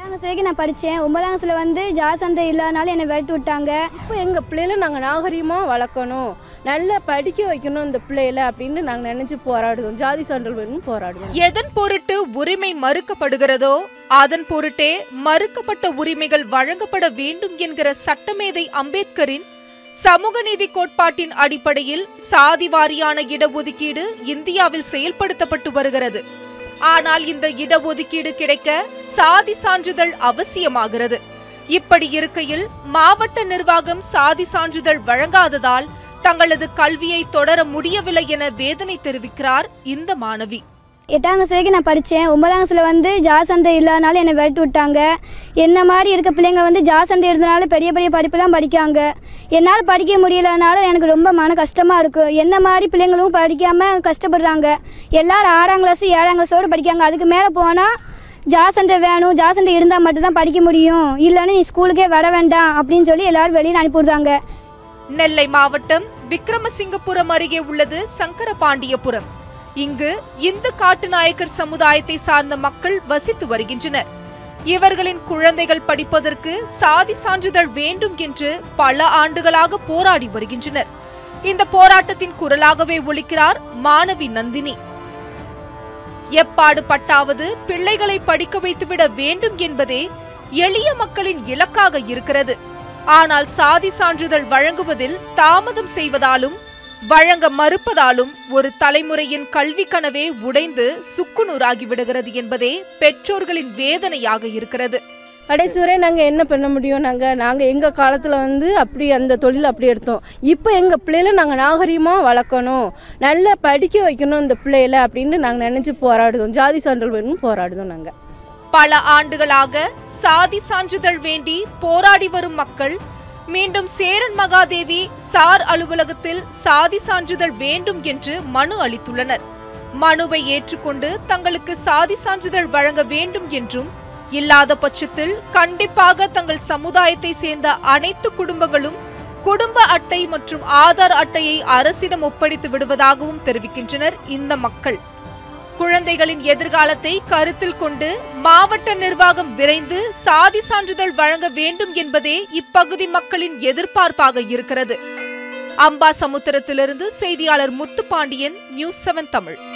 எட்டாம் வரைக்கும் நான் படித்தேன் ஒன்பதாம் கிளாஸில் வந்து ஜாசண்டை இல்லாதனால என்னை விரட்டி விட்டாங்க இப்போ எங்கள் பிள்ளைகளை நாங்கள் நாகரிகமாக வளர்க்கணும் நல்லா படிக்க வைக்கணும் இந்த பிள்ளைகளை அப்படின்னு நாங்கள் நினச்சி போராடுவோம் ஜாதி சான்றல் வேணும்னு போராடுவோம் எதன் பொருட்டு உரிமை மறுக்கப்படுகிறதோ அதன் பொருட்டே மறுக்கப்பட்ட உரிமைகள் வழங்கப்பட வேண்டும் என்கிற சட்டமேதை அம்பேத்கரின் சமூக நீதி கோட்பாட்டின் அடிப்படையில் சாதி வாரியான இடஒதுக்கீடு இந்தியாவில் செயல்படுத்தப்பட்டு வருகிறது ஆனால் இந்த இடஒதுக்கீடு கிடைக்க சாதி சான்றிதழ் அவசியமாகிறது இப்படி இருக்கையில் மாவட்ட நிர்வாகம் சாதி சான்றிதழ் வழங்காததால் தங்களது கல்வியை தொடர முடியவில்லை என வேதனை தெரிவிக்கிறார் இந்த மாணவி எட்டாம் கிளாஸ் வரைக்கும் நான் படித்தேன் ஒன்பதாம் கிளாஸில் வந்து ஜாசண்டை இல்லாதனால என்னை விரட்டி விட்டாங்க என்ன மாதிரி இருக்க பிள்ளைங்க வந்து ஜாசண்டை இருந்தனால பெரிய பெரிய படிப்புலாம் படிக்காங்க என்னால் படிக்க முடியலனால எனக்கு ரொம்ப மன கஷ்டமாக இருக்கும் என்ன மாதிரி பிள்ளைங்களும் படிக்காமல் கஷ்டப்படுறாங்க எல்லாரும் ஆறாம் கிளாஸ் ஏழாம் கிளாஸோடு படிக்காங்க அதுக்கு மேலே போனால் ஜாசண்டை வேணும் ஜாசண்டை இருந்தால் மட்டும்தான் படிக்க முடியும் இல்லைன்னா நீ ஸ்கூலுக்கே வர வேண்டாம் அப்படின்னு சொல்லி எல்லாரும் வெளியில் அனுப்பிவிடுறாங்க நெல்லை மாவட்டம் விக்ரமசிங்கபுரம் அருகே உள்ளது சங்கரபாண்டியபுரம் இங்கு இந்து காட்டுநாயக்கர் சமுதாயத்தை சார்ந்த மக்கள் வசித்து வருகின்றனர் இவர்களின் குழந்தைகள் படிப்பதற்கு சாதி சான்றிதழ் வேண்டும் என்று பல ஆண்டுகளாக போராடி வருகின்றனர் இந்த போராட்டத்தின் குரலாகவே ஒலிக்கிறார் மாணவி நந்தினி எப்பாடு பட்டாவது பிள்ளைகளை படிக்க வைத்துவிட வேண்டும் என்பதே எளிய மக்களின் இலக்காக இருக்கிறது ஆனால் சாதி சான்றிதழ் வழங்குவதில் தாமதம் செய்வதாலும் வழங்க மறுப்பதாலும் ஒரு தலைமுறையின் கல்வி கனவே உடைந்து சுக்குநூறாகி விடுகிறது என்பதே பெற்றோர்களின் வேதனையாக இருக்கிறது கடைசி வரை நாங்கள் என்ன பண்ண முடியும் நாங்கள் நாங்கள் எங்கள் காலத்தில் வந்து அப்படி அந்த தொழில் அப்படி எடுத்தோம் இப்போ எங்கள் பிள்ளைகளை நாங்கள் நாகரிகமாக வளர்க்கணும் நல்லா படிக்க வைக்கணும் இந்த பிள்ளைகளை அப்படின்னு நாங்கள் நினச்சி போராடுவோம் ஜாதி சான்றல் வேணும்னு போராடுவோம் நாங்கள் பல ஆண்டுகளாக சாதி சான்றிதழ் வேண்டி போராடி வரும் மக்கள் மீண்டும் சேரன் மகாதேவி சார் அலுவலகத்தில் சாதி சான்றிதழ் வேண்டும் என்று மனு அளித்துள்ளனர் மனுவை ஏற்றுக்கொண்டு தங்களுக்கு சாதி சான்றிதழ் வழங்க வேண்டும் என்றும் இல்லாத பட்சத்தில் கண்டிப்பாக தங்கள் சமுதாயத்தை சேர்ந்த அனைத்து குடும்பங்களும் குடும்ப அட்டை மற்றும் ஆதார் அட்டையை அரசிடம் ஒப்படைத்து விடுவதாகவும் தெரிவிக்கின்றனர் இந்த மக்கள் குழந்தைகளின் எதிர்காலத்தை கருத்தில் கொண்டு மாவட்ட நிர்வாகம் விரைந்து சாதி சான்றிதழ் வழங்க வேண்டும் என்பதே இப்பகுதி மக்களின் எதிர்பார்ப்பாக இருக்கிறது அம்பா சமுத்திரத்திலிருந்து செய்தியாளர் முத்துப்பாண்டியன் நியூஸ் செவன் தமிழ்